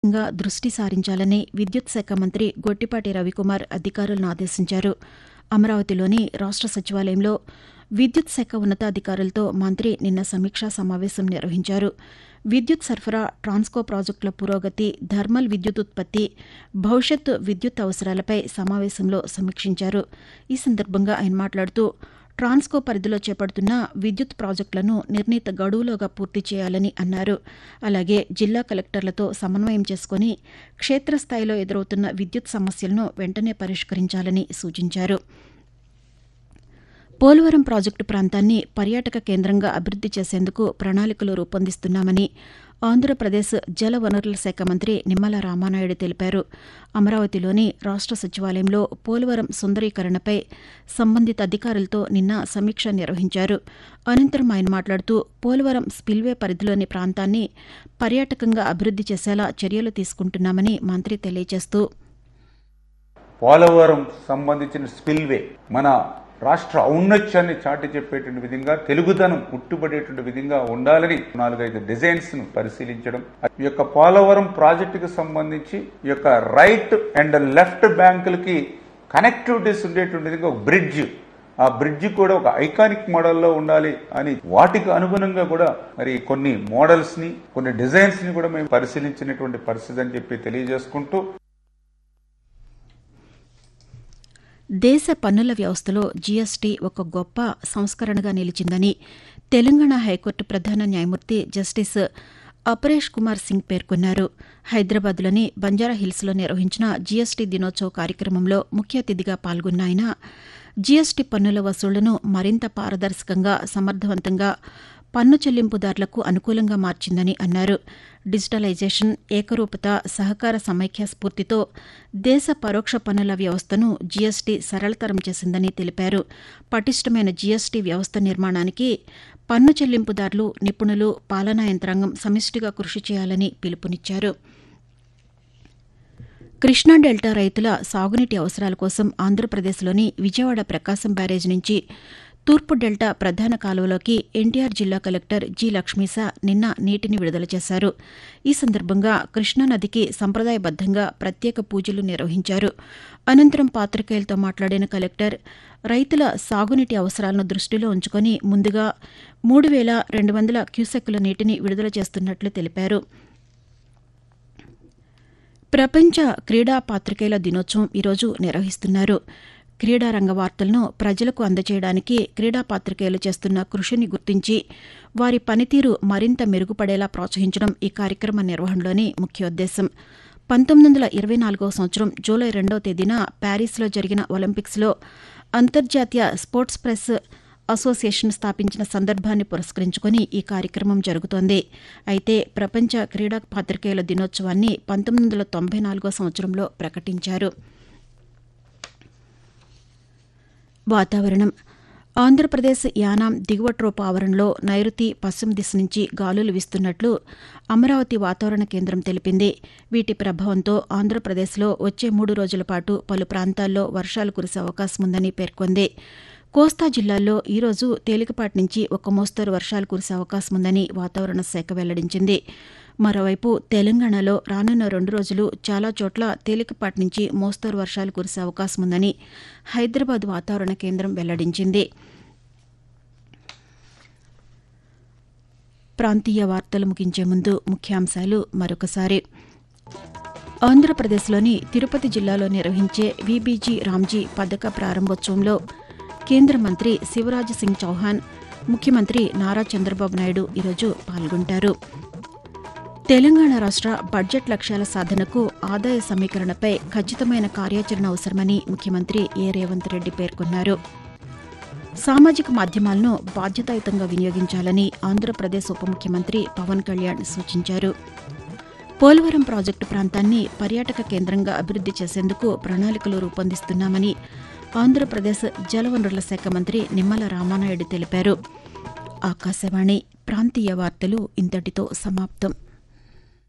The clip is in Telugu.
గా దృష్టి సారించాలని విద్యుత్ శాఖ మంత్రి గొట్టిపాటి రవికుమార్ అధికారులను ఆదేశించారు అమరావతిలోని రాష్ట సచివాలయంలో విద్యుత్ శాఖ ఉన్నతాధికారులతో మంత్రి నిన్న సమీక్షా సమావేశం నిర్వహించారు విద్యుత్ సరఫరా ట్రాన్స్కో ప్రాజెక్టుల పురోగతి థర్మల్ విద్యుత్ ఉత్పత్తి భవిష్యత్తు విద్యుత్ అవసరాలపై సమావేశంలో సమీక్షించారు ఈ సందర్భంగా ఆయన మాట్లాడుతూ ట్రాన్స్కో పరిధిలో చేపడుతున్న విద్యుత్ ప్రాజెక్టులను నిర్ణీత గడువులోగా పూర్తి చేయాలని అన్నారు అలాగే జిల్లా కలెక్టర్లతో సమన్వయం చేసుకుని క్షేత్రస్థాయిలో ఎదురవుతున్న విద్యుత్ సమస్యలను వెంటనే పరిష్కరించాలని సూచించారు పోలవరం ప్రాజెక్టు ప్రాంతాన్ని పర్యాటక కేంద్రంగా అభివృద్ది చేసేందుకు ప్రణాళికలు రూపొందిస్తున్నామని ఆంధ్రప్రదేశ్ జల వనరుల శాఖ మంత్రి నిమ్మల రామానాయుడు తెలిపారు అమరావతిలోని రాష్ట సచివాలయంలో పోలవరం సుందరీకరణపై సంబంధిత అధికారులతో నిన్న సమీక్ష నిర్వహించారు అనంతరం ఆయన మాట్లాడుతూ పోలవరం స్పిల్వే పరిధిలోని ప్రాంతాన్ని పర్యాటకంగా అభివృద్ది చేసేలా చర్యలు తీసుకుంటున్నామని మంత్రి తెలియజేస్తూ పోలవరం సంబంధించిన స్పిల్వే మన రాష్ట్ర ఔన్నత్యాన్ని చాటి చెప్పేటువంటి విధంగా తెలుగుదనం ఉట్టుబడేటువంటి విధంగా ఉండాలని నాలుగైదు డిజైన్స్ ను పరిశీలించడం ఈ యొక్క పోలవరం ప్రాజెక్టుకు సంబంధించి ఈ యొక్క రైట్ అండ్ లెఫ్ట్ బ్యాంకులకి కనెక్టివిటీస్ ఉండేటువంటి విధంగా ఒక బ్రిడ్జ్ ఆ బ్రిడ్జ్ కూడా ఒక ఐకానిక్ మోడల్లో ఉండాలి అని వాటికి అనుగుణంగా కూడా మరి కొన్ని మోడల్స్ ని కొన్ని డిజైన్స్ ని కూడా మేము పరిశీలించినటువంటి పరిస్థితి అని చెప్పి తెలియజేసుకుంటూ దేశ పన్నుల వ్యవస్థలో జీఎస్టీ ఒక గొప్ప సంస్కరణగా నిలిచిందని తెలంగాణ హైకోర్టు ప్రధాన న్యాయమూర్తి జస్టిస్ అపరేష్ కుమార్ సింగ్ పేర్కొన్నారు హైదరాబాద్లోని బంజారాహిల్స్లో నిర్వహించిన జీఎస్టీ దినోత్సవ కార్యక్రమంలో ముఖ్య అతిథిగా పాల్గొన్న ఆయన జీఎస్టీ పన్నుల వసూళ్లను మరింత పారదర్శకంగా సమర్థవంతంగా పన్ను చెల్లింపుదారులకు అనుకూలంగా మార్చిందని అన్నారు డిజిటలైజేషన్ ఏకరూపత సహకార సమైక్య స్ఫూర్తితో దేశ పరోక్ష పన్నుల వ్యవస్థను జీఎస్టీ సరళతరం చేసిందని తెలిపారు పటిష్టమైన జీఎస్టీ వ్యవస్థ నిర్మాణానికి పన్ను చెల్లింపుదారులు నిపుణులు పాలనా యంత్రాంగం సమిష్టిగా కృషి చేయాలని పిలుపునిచ్చారు కృష్ణా డెల్టా రైతుల సాగునీటి అవసరాల కోసం ఆంధ్రప్రదేశ్లోని విజయవాడ ప్రకాశం బ్యారేజ్ నుంచి తూర్పు డెల్టా ప్రధాన కాలువలోకి ఎన్టీఆర్ జిల్లా కలెక్టర్ జి లక్ష్మీస నిన్న నీటిని విడుదల చేశారు ఈ సందర్భంగా కృష్ణానదికి సంప్రదాయబద్దంగా ప్రత్యేక పూజలు నిర్వహించారు అనంతరం పాతికేయులతో మాట్లాడిన కలెక్టర్ రైతుల సాగునీటి అవసరాలను దృష్టిలో ఉంచుకుని ముందుగా మూడు వేల రెండు వందల క్యూసెక్కుల నీటిని విడుదల చేస్తున్నట్లు తెలిపారు ప్రపంచ క్రీడా పాతికేయుల దినోత్సవం ఈరోజు నిర్వహిస్తున్నారు క్రీడా రంగ వార్తలను ప్రజలకు అందజేయడానికి క్రీడా పాతికేయులు చేస్తున్న కృషిని గుర్తించి వారి పనితీరు మరింత మెరుగుపడేలా ప్రోత్సహించడం ఈ కార్యక్రమ నిర్వహణలోని ముఖ్యోద్దేశం పంతొమ్మిది వందల ఇరవై నాలుగవ సంవత్సరం జూలై రెండవ తేదీన ప్యారిస్లో జరిగిన ఒలింపిక్స్లో అంతర్జాతీయ స్పోర్ట్స్ ప్రెస్ అసోసియేషన్ స్థాపించిన సందర్భాన్ని పురస్కరించుకుని ఈ కార్యక్రమం జరుగుతోంది అయితే ప్రపంచ క్రీడా పాతికేయుల దినోత్సవాన్ని పంతొమ్మిది వందల తొంభై నాలుగో సంవత్సరంలో ప్రకటించారు వాతావరణం ఆంధ్రప్రదేశ్ యానాం దిగువ ట్రోప్ ఆవరణలో నైరుతి పశ్చిమ దిశ నుంచి గాలులు వీస్తున్నట్లు అమరావతి వాతావరణ కేంద్రం తెలిపింది వీటి ప్రభావంతో ఆంధ్రప్రదేశ్లో వచ్చే మూడు రోజుల పాటు పలు ప్రాంతాల్లో వర్షాలు కురిసే అవకాశం ఉందని పేర్కొంది కోస్తా జిల్లాల్లో ఈరోజు తేలికపాటి నుంచి ఒక మోస్తరు వర్షాలు కురిసే అవకాశం ఉందని వాతావరణ శాఖ వెల్లడించింది మరోవైపు తెలంగాణలో రానున్న రెండు రోజులు చాలా చోట్ల తేలికపాటి నుంచి మోస్తరు వర్షాలు కురిసే అవకాశం ఉందని హైదరాబాద్ వాతావరణ కేంద్రం వెల్లడించింది ప్రాంతీయ వార్తలు ముగించే ముందు ముఖ్యాంశాలు మరొకసారి ఆంధ్రప్రదేశ్లోని తిరుపతి జిల్లాలో నిర్వహించే వీబీజీ రామ్జీ పథక ప్రారంభోత్సవంలో కేంద్ర మంత్రి శివరాజ్ సింగ్ చౌహాన్ ముఖ్యమంత్రి నారా చంద్రబాబు నాయుడు ఈరోజు పాల్గొంటారు తెలంగాణ రాష్ట బడ్జెట్ లక్ష్యాల సాధనకు ఆదాయ సమీకరణపై ఖచ్చితమైన కార్యాచరణ అవసరమని ముఖ్యమంత్రి ఏ రేవంత్ రెడ్డి పేర్కొన్నారు సామాజిక మాధ్యమాలను బాధ్యతాయుతంగా వినియోగించాలని ఆంధ్రప్రదేశ్ ఉప ముఖ్యమంత్రి పవన్ కళ్యాణ్ సూచించారు పోలవరం ప్రాజెక్టు ప్రాంతాన్ని పర్యాటక కేంద్రంగా అభివృద్ది చేసేందుకు ప్రణాళికలు రూపొందిస్తున్నామని ఆంధ్రప్రదేశ్ జలవనరుల శాఖ మంత్రి నిమ్మల రామానాయుడు తెలిపారు ఆకాశవాణి ప్రాంతీయ వార్తలు ఇంతటితో సమాప్తం